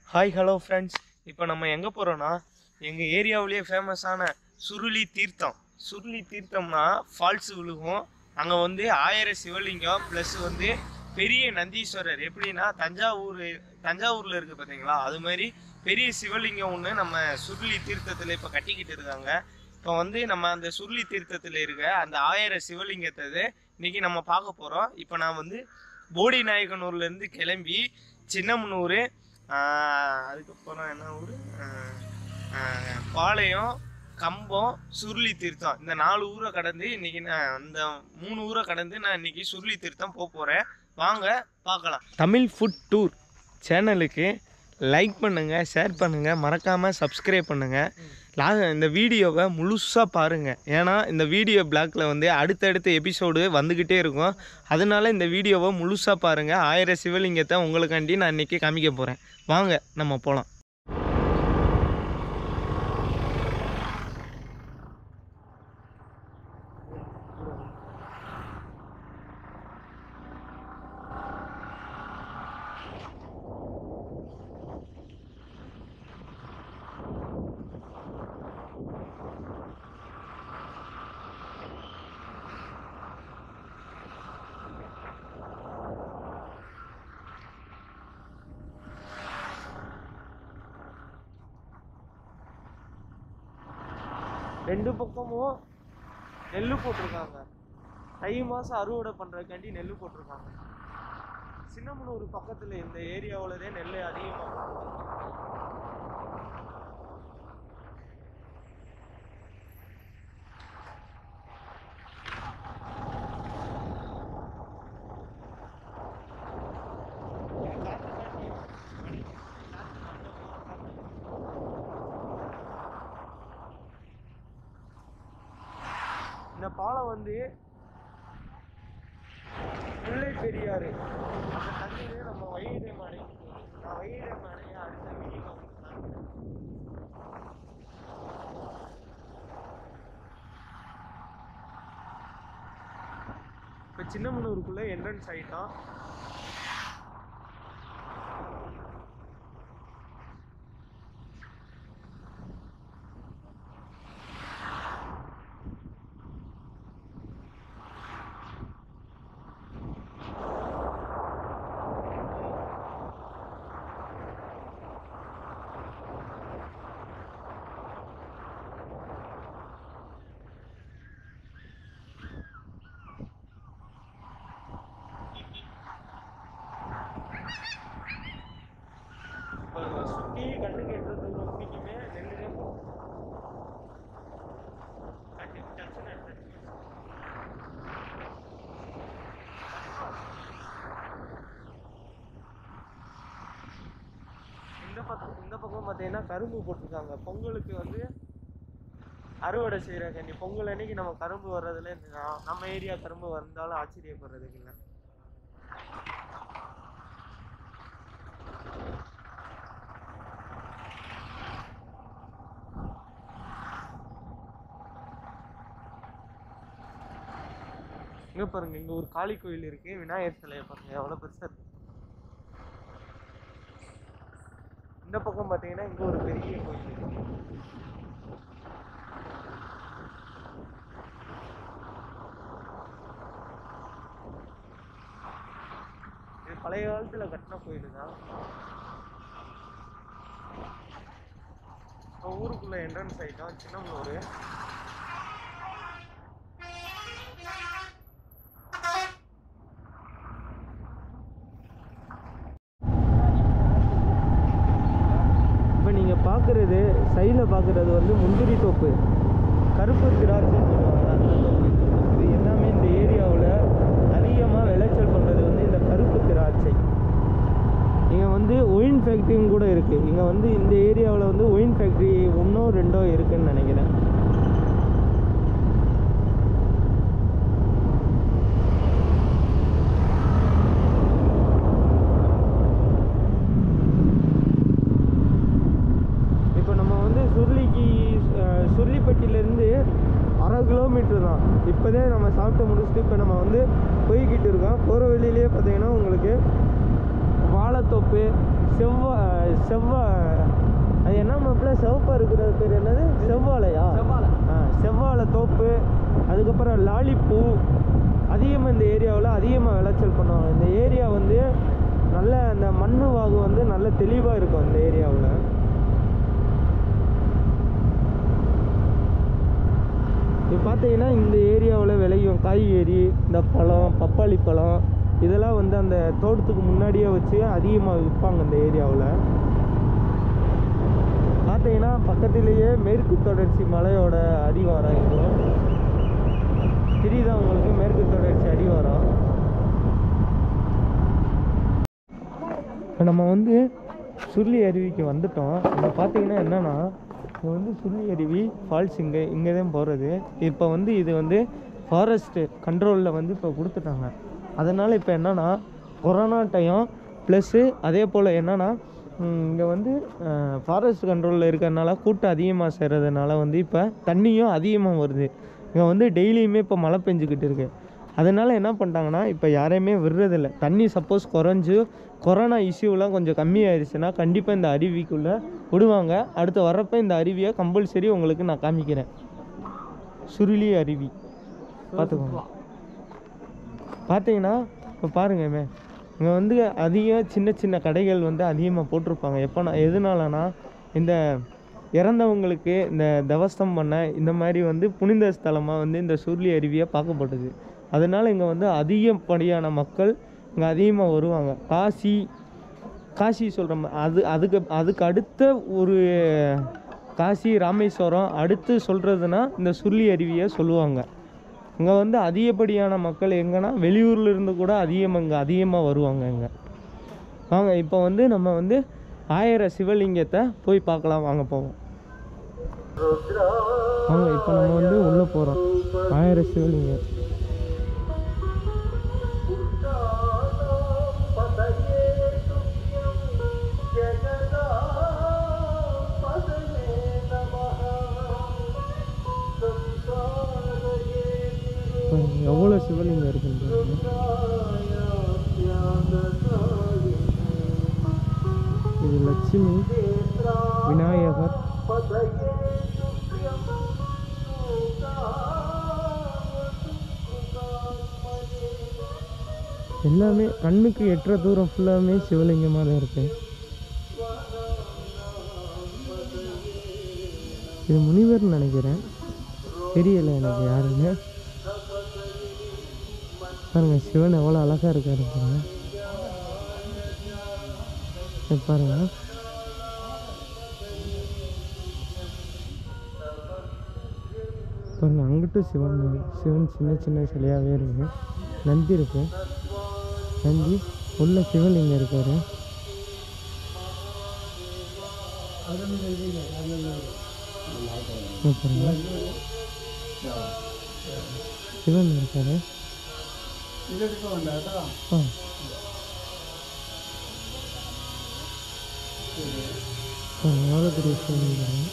Hi hello friends இப்போ நம்ம எங்கே போகிறோன்னா எங்கள் ஏரியாவிலேயே ஃபேமஸான சுருளி தீர்த்தம் சுருளி தீர்த்தம்னா ஃபால்ஸ் விழுகும் அங்கே வந்து ஆயிரம் சிவலிங்கம் ப்ளஸ் வந்து பெரிய நந்தீஸ்வரர் எப்படின்னா தஞ்சாவூர் தஞ்சாவூரில் இருக்குது பார்த்தீங்களா அது மாதிரி பெரிய சிவலிங்கம் ஒன்று நம்ம சுருளி தீர்த்தத்தில் இப்போ கட்டிக்கிட்டு இருக்காங்க இப்போ வந்து நம்ம அந்த சுருளி தீர்த்தத்தில் இருக்க அந்த ஆயிரம் சிவலிங்கத்தை இன்னைக்கு நம்ம பார்க்க போகிறோம் இப்போ நான் வந்து போடி நாயக்கனூர்லேருந்து கிளம்பி சின்னமனூர் அதுக்கப்புறம் என்ன ஊர் பாளையம் கம்பம் சுருளி தீர்த்தம் இந்த நாலு ஊரை கடந்து இன்னைக்கு நான் அந்த மூணு ஊரை கடந்து நான் இன்னைக்கு சுருளி தீர்த்தம் போக போகிறேன் வாங்க பார்க்கலாம் தமிழ் ஃபுட் டூர் சேனலுக்கு லைக் பண்ணுங்கள் ஷேர் பண்ணுங்கள் மறக்காமல் சப்ஸ்கிரைப் பண்ணுங்கள் லா இந்த வீடியோவை முழுசாக பாருங்கள் ஏன்னா இந்த வீடியோ பிளாக்ல வந்து அடுத்தடுத்த எபிசோடு வந்துக்கிட்டே இருக்கும் அதனால இந்த வீடியோவை முழுசாக பாருங்கள் ஆயிரம் சிவலிங்கத்தை உங்களுக்காண்டி நான் இன்றைக்கி காமிக்க போகிறேன் வாங்க நம்ம போகலாம் ரெண்டு பக்கமும் நெல் போட்டிருக்காங்க தை மாதம் அறுவடை பண்ணுறதுக்காண்டி நெல் போட்டிருக்காங்க சின்னமனூர் பக்கத்தில் இந்த ஏரியாவிலதே நெல் அதிகமாக இந்த பாலம் வந்து முல்லை பெரியாறு அந்த தண்ணீர் நம்ம வைகை மலை நான் வைகை மலையை அடுத்த வீடியோ இப்போ சின்னமனூருக்குள்ளே என்ட்ரன்ஸ் ஆகிட்டான் இப்போ சுற்றி கண்ணு கெட்டுற தூரம் வரைக்குமே நெல்லுங்க போகும் கட்டி டச்சுன்னு எடுத்துச்சு. இந்த பக்கம் இந்த பக்கம் பார்த்தீங்கன்னா கரும்பு போட்டிருக்காங்க பொங்கலுக்கு வந்து அறுவடை செய்கிறாங்க பொங்கல் அன்னைக்கு நம்ம கரும்பு வர்றதுல நா- நம்ம ஏரியா கரும்பு வந்தாலும் ஆச்சரியப்படுறதுக்கு இல்லை இங்க பாருங்க இங்க ஒரு காளி கோயில் இருக்கு விநாயகர் சிலையை பாருங்க எவ்வளவு பெருசா இருக்கு இந்த பக்கம் பாத்தீங்கன்னா இங்க ஒரு பெரிய கோயில் இருக்கு இது பழைய காலத்துல கட்டின கோயில் தான் இப்போ ஊருக்குள்ள என்ட்ரன்ஸ் ஆயிட்டோம் சின்னமனூர் இப்போ நீங்கள் பார்க்குறது சைடில் பார்க்குறது வந்து முந்திரி தோப்பு கருப்பு திராட்சைன்னு சொல்லுவாங்க அந்த தோப்பு இது எல்லாமே இந்த ஏரியாவில் அதிகமாக விளைச்சல் பண்ணுறது வந்து இந்த கருப்பு திராட்சை இங்கே வந்து ஒயின் ஃபேக்ட்ரியும் கூட இருக்குது இங்கே வந்து இந்த ஏரியாவில் வந்து ஒயின் ஃபேக்ட்ரி ஒன்றோ ரெண்டோ இருக்குன்னு நினைக்கிறேன் இப்போ நம்ம வந்து சுருளிக்கு அஹ், சுருளிப்பட்டியிலேருந்து அரை கிலோமீட்டர் தான் இப்போதே நம்ம சாப்பிட்டு முடிச்சுட்டு இப்போ நம்ம வந்து போய்கிட்டு இருக்கோம் போகிற வழியிலேயே பார்த்தீங்கன்னா உங்களுக்கு வாழைத்தோப்பு செவ்வா செவ்வா அது என்ன மாப்பிள்ள சிவப்பா இருக்கிற பேர் என்னது செவ்வாழையா செவ்வாழை. ஆ செவ்வாழை தோப்பு அதுக்கப்புறம் லாலிப்பூ அதிகமாக இந்த ஏரியாவில் அதிகமாக விளைச்சல் பண்ணுவாங்க இந்த ஏரியா வந்து நல்ல அந்த மண்ணு வாகு வந்து நல்ல தெளிவாக இருக்கும் இந்த ஏரியாவில் இப்போ பார்த்தீங்கன்னா இந்த ஏரியாவில் விளையும் காய்கறி இந்த பழம் பப்பாளி பழம் இதெல்லாம் வந்து அந்த தோட்டத்துக்கு முன்னாடியே வச்சு அதிகமாக விற்பாங்க இந்த ஏரியாவில் பார்த்தீங்கன்னா பக்கத்திலேயே மேற்கு தொடர்ச்சி மலையோட அடிவாரம் எங்களும் தெரியுதா உங்களுக்கு மேற்கு தொடர்ச்சி அடிவாரம் இப்போ நம்ம வந்து சுருளி அருவிக்கு வந்துட்டோம் இப்போ பார்த்தீங்கன்னா என்னன்னா இது வந்து சுருளி அருவி ஃபால்ஸ் இங்கே இங்கே தான் போகிறது இப்போ வந்து இது வந்து ஃபாரஸ்ட்டு கண்ட்ரோலில் வந்து இப்போ கொடுத்துட்டாங்க அதனால் இப்போ என்னன்னா கொரோனா டைம் ப்ளஸ்ஸு அதே போல் என்னன்னா இங்கே வந்து ஃபாரஸ்ட் கண்ட்ரோலில் இருக்கிறதுனால கூட்டம் அதிகமாக சேர்றதுனால வந்து இப்போ தண்ணியும் அதிகமாக வருது இங்கே வந்து டெய்லியுமே இப்போ மழை பெஞ்சுக்கிட்டு இருக்கு அதனால என்ன பண்ணிட்டாங்கன்னா இப்போ யாரையுமே விடுறதில்ல தண்ணி சப்போஸ் குறைஞ்சு கொரோனா இஷ்யூலாம் கொஞ்சம் கம்மியாயிருச்சுன்னா கண்டிப்பாக இந்த அருவிக்குள்ளே விடுவாங்க அடுத்து வர்றப்ப இந்த அருவியை கம்பல்சரி உங்களுக்கு நான் காமிக்கிறேன் சுருளி அருவி பார்த்துக்கோங்க பார்த்தீங்கன்னா இப்போ பாருங்கமே இங்கே வந்து அதிக சின்ன சின்ன கடைகள் வந்து அதிகமாக போட்டிருப்பாங்க எப்போனா எதனாலனா இந்த இறந்தவங்களுக்கு இந்த தவஸ்தம் பண்ண இந்த மாதிரி வந்து புனித ஸ்தலமாக வந்து இந்த சுருளி அருவியை பார்க்கப்படுது அதனால் இங்கே வந்து அதிகப்படியான மக்கள் இங்கே அதிகமாக வருவாங்க காசி காசி சொல்கிற அது அதுக்கு அதுக்கு அடுத்த ஒரு காசி ராமேஸ்வரம் அடுத்து சொல்கிறதுனா இந்த சுருளி அருவியை சொல்லுவாங்க இங்கே வந்து அதிகப்படியான மக்கள் எங்கன்னா வெளியூர்ல இருந்து கூட அதிகமாக இங்கே அதிகமாக வருவாங்க இங்கே வாங்க இப்போ வந்து நம்ம வந்து ஆயிரம் சிவலிங்கத்தை போய் பார்க்கலாம் வாங்க போவோம் வாங்க இப்போ நம்ம வந்து உள்ளே போகிறோம் ஆயிரம் சிவலிங்கம் பாருங்க, எவ்வளோ சிவலிங்கம் இருக்குன்னு பாருங்க. இது லட்சுமி விநாயகர் எல்லாமே கண்ணுக்கு எட்டுற தூரம் ஃபுல்லாமே சிவலிங்கமாக தான் இருக்கு இது முனிவர்னு நினைக்கிறேன் தெரியல எனக்கு யாருன்னு பாருங்க சிவன் எவ்வளோ அழகா இருக்காரு பாருங்க இங்க பாருங்க பாருங்க அங்கிட்டும் சிவன் சிவன் சின்ன சின்ன சிலையாகவே இருக்கு நந்தி இருக்கு நந்தி உள்ள சிவலிங்கம் இருக்காரு இங்க பாருங்க சிவன் இருக்காரு ஆ பாருங்க எவ்வளோ பெரிய சிவலிங்கம்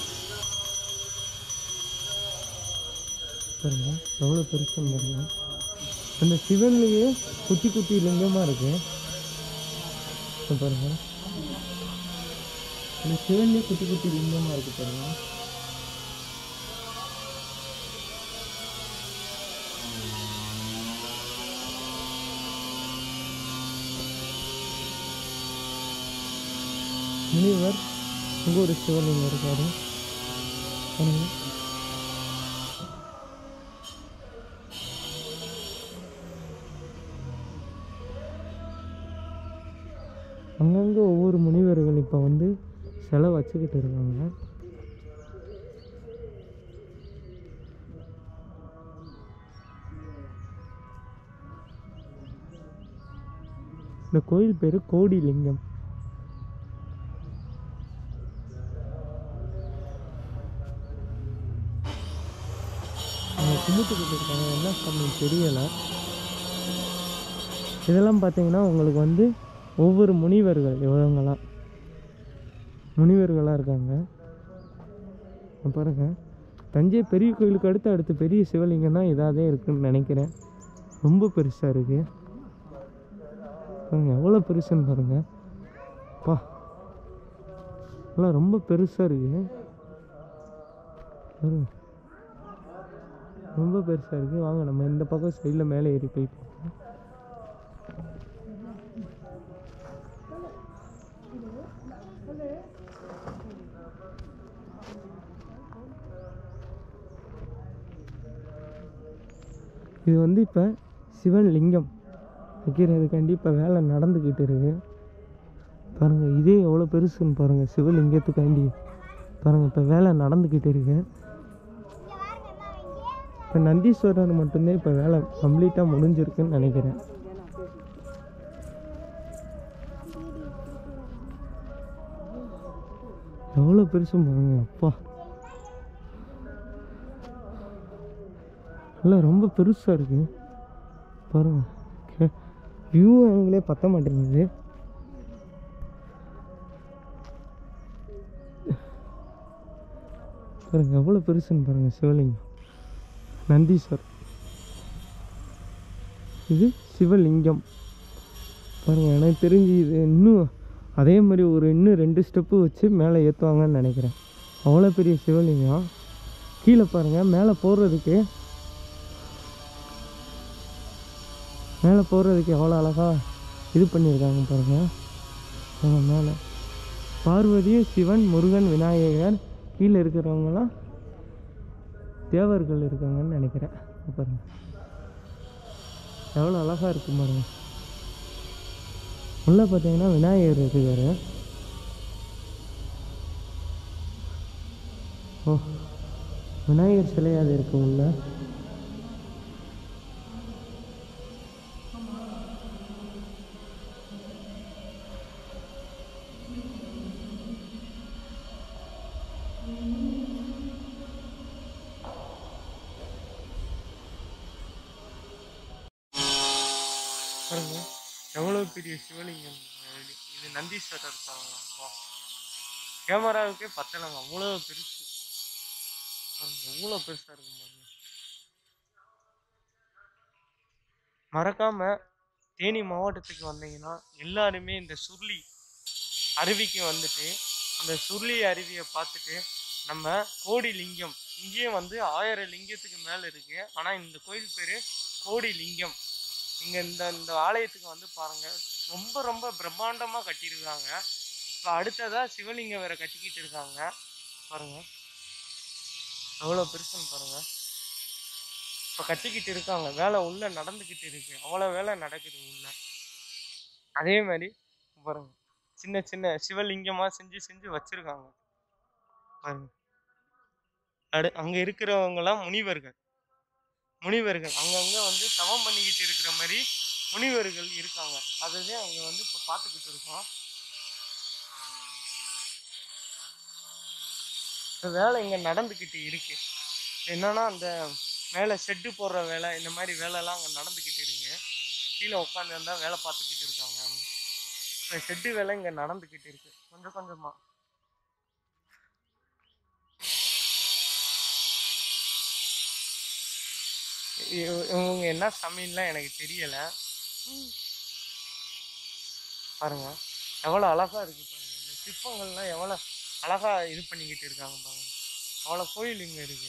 பாருங்க எவ்வளோ பெருசுன்னு பாருங்க அந்த சிவன்லேயே குட்டி குட்டி லிங்கமாக இருக்கு இங்க பாருங்க அந்த சிவன்லேயே குட்டி குட்டி லிங்கமாக இருக்கு பாருங்க முனிவர் இங்கே ஒரு சிவலிங்கம் இருக்காரு பாருங்க அங்கங்கே ஒவ்வொரு முனிவர்கள் இப்போ வந்து சிலை வச்சுக்கிட்டு இருக்காங்க இந்த கோயில் பேர் கோடி லிங்கம் அவங்க கும்பிட்டுக்கிட்டு இருக்காங்க என்ன சாமி தெரியலை இதெல்லாம் பார்த்தீங்கன்னா உங்களுக்கு வந்து ஒவ்வொரு முனிவர்கள் இவங்கெல்லாம் முனிவர்களாக இருக்காங்க இங்க பாருங்க தஞ்சை பெரிய கோயிலுக்கு அடுத்து அடுத்து பெரிய சிவலிங்கம் தான் இதாகவே இருக்குன்னு நினைக்கிறேன் ரொம்ப பெருசாக இருக்கு பாருங்க எவ்வளோ பெருசுன்னு பாருங்க அப்பா எல்லாம் ரொம்ப பெருசாக இருக்கு பாருங்க. ரொம்ப பெருசாக இருக்குது வாங்க நம்ம இந்த பக்கம் சைடில் மேலே ஏறி போய் பார்ப்போம் இது வந்து இப்போ சிவன் லிங்கம் வைக்கிறதுக்காண்டி இப்போ வேலை நடந்துக்கிட்டு இருக்கு பாருங்கள் இதே எவ்வளோ பெருசுன்னு பாருங்கள் சிவலிங்கத்துக்காண்டி பாருங்கள் இப்போ வேலை நடந்துக்கிட்டு இருக்கு இப்போ நந்தீஸ்வரர் மட்டும்தான் இப்போ வேலை கம்ப்ளீட்டாக முடிஞ்சிருக்குன்னு நினைக்கிறேன் எவ்வளோ பெருசு பாருங்க அப்பா இல்லை ரொம்ப பெருசாக இருக்கு பாருங்க வியூ அவங்களே பத்த மாட்டேங்குது பாருங்க எவ்வளோ பெருசுன்னு பாருங்க சிவலிங்கம் நந்தீஸ்வர் இது சிவலிங்கம் பாருங்க எனக்கு தெரிஞ்சு இது இன்னும் அதே மாதிரி ஒரு இன்னும் ரெண்டு ஸ்டெப்பு வச்சு மேலே ஏற்றுவாங்கன்னு நினைக்கிறேன் அவ்வளோ பெரிய சிவலிங்கம் கீழே பாருங்க மேலே போடுறதுக்கு மேலே போடுறதுக்கு எவ்வளோ அழகா இது பண்ணியிருக்காங்க பாருங்க அவங்க மேலே பார்வதி சிவன் முருகன் விநாயகர் கீழே இருக்கிறவங்களாம் தேவர்கள் இருக்காங்கன்னு நினைக்கிறேன் இங்க பாருங்க எவ்வளோ அழகா இருக்கு பாருங்க உள்ள பார்த்தீங்கன்னா விநாயகர் இருக்காரு ஓ விநாயகர் சிலையாது இருக்கு உள்ள பாருங்க எவ்வளோ பெரிய சிவலிங்கம் இது. இது நந்தீஸ்வரர் பாருங்க கேமராவுக்கே பத்தலைங்க அவ்வளோ பெருசு பாருங்க எவ்வளோ பெருசாக இருக்கும் பாருங்க மறக்காம தேனி மாவட்டத்துக்கு வந்தீங்கன்னா எல்லாருமே இந்த சுருளி அருவிக்கு வந்துட்டு அந்த சுருளி அருவியை பார்த்துட்டு நம்ம கோடி லிங்கம் இங்கேயே வந்து ஆயிரம் லிங்கத்துக்கு மேலே இருக்கு ஆனால் இந்த கோயில் பேர் கோடி லிங்கம் இங்கே இந்த இந்த ஆலயத்துக்கு வந்து பாருங்க ரொம்ப ரொம்ப பிரம்மாண்டமாக கட்டியிருக்காங்க இப்போ அடுத்ததாக சிவலிங்கம் வேற கட்டிக்கிட்டு இருக்காங்க பாருங்க எவ்வளோ பெருசுன்னு பாருங்க இப்போ கட்டிக்கிட்டு இருக்காங்க வேலை உள்ள நடந்துக்கிட்டு இருக்கு அவ்வளோ வேலை நடக்குது உள்ள அதே மாதிரி பாருங்க சின்ன சின்ன சிவலிங்கமாக செஞ்சு செஞ்சு வச்சிருக்காங்க பாருங்க அடு அங்கே இருக்கிறவங்கலாம் முனிவர்கள் முனிவர்கள் அங்கங்க வந்து தவம் பண்ணிக்கிட்டு இருக்கிற மாதிரி முனிவர்கள் இருக்காங்க அதுதான் அங்க வந்து இப்போ பார்த்துக்கிட்டு இருக்கோம் இந்த வேலை இங்க நடந்துக்கிட்டு இருக்கு என்னன்னா அந்த மேலே ஷெட்டு போடுற வேலை இந்த மாதிரி வேலைலாம் அங்கே நடந்துக்கிட்டு இருக்கு கீழே உட்காந்து இருந்தால் வேலை பார்த்துக்கிட்டு இருக்காங்க அவங்க இப்போ ஷெட்டு வேலை இங்கே நடந்துக்கிட்டு இருக்கு கொஞ்சம் கொஞ்சமா இவ- இவங்க என்ன சமையல்லாம் எனக்கு தெரியல பாருங்க எவ்வளோ அழகா இருக்கு பாருங்க இந்த சிற்பங்கள்லாம் எவ்வளோ அழகா இது பண்ணிக்கிட்டு இருக்காங்க பாருங்க அவ்வளோ கோயில் இங்கே இருக்கு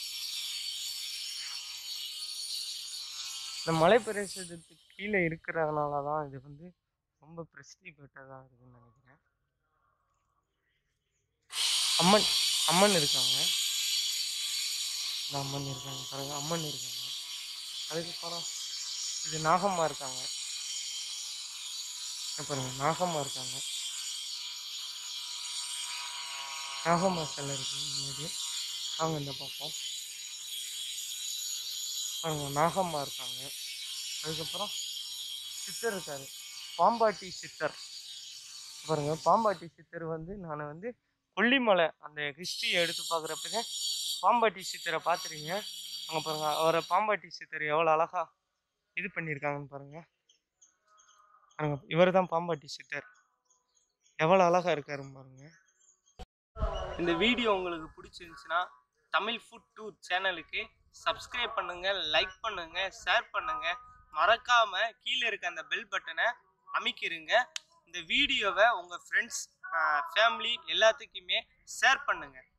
இந்த மலை பிரதேசத்துக்கு கீழே இருக்கிறதுனால தான் இது வந்து ரொம்ப பிரசித்தி பெற்றதாக இருக்குன்னு நினைக்கிறேன் அம்மன் அம்மன் இருக்காங்க இந்த அம்மன் இருக்காங்க பாருங்க அம்மன் இருக்காங்க அதுக்கப்புறம் இது நாகம்மா இருக்காங்க இங்க பாருங்க நாகம்மா இருக்காங்க நாகம்மா சிலை இருக்கு முன்னாடி அவங்க இந்த பக்கம் பாருங்க நாகம்மா இருக்காங்க அதுக்கப்புறம் சித்தர் இருக்காரு பாம்பாட்டி சித்தர் பாருங்க பாம்பாட்டி சித்தர் வந்து நான் வந்து கொல்லிமலை அந்த ஹிஸ்ட்ரியை எடுத்து பார்க்குறப்ப பாம்பாட்டி சித்தரை பார்த்துருக்கீங்க அங்கே பாருங்க அவரை பாம்பாட்டி சித்தர் எவ்வளோ அழகா இது பண்ணியிருக்காங்கன்னு பாருங்க பாருங்க இவர் தான் பாம்பாட்டி சித்தர் எவ்வளோ அழகா இருக்காரு பாருங்க இந்த வீடியோ உங்களுக்கு பிடிச்சிருந்துச்சுன்னா தமிழ் ஃபுட் டூர் சேனலுக்கு சப்ஸ்கிரைப் பண்ணுங்க லைக் பண்ணுங்க ஷேர் பண்ணுங்க மறக்காம கீழே இருக்க அந்த பெல் பட்டனை அமைக்கிருங்க இந்த வீடியோவை உங்கள் ஃப்ரெண்ட்ஸ் ஃபேமிலி எல்லாத்துக்குமே ஷேர் பண்ணுங்கள்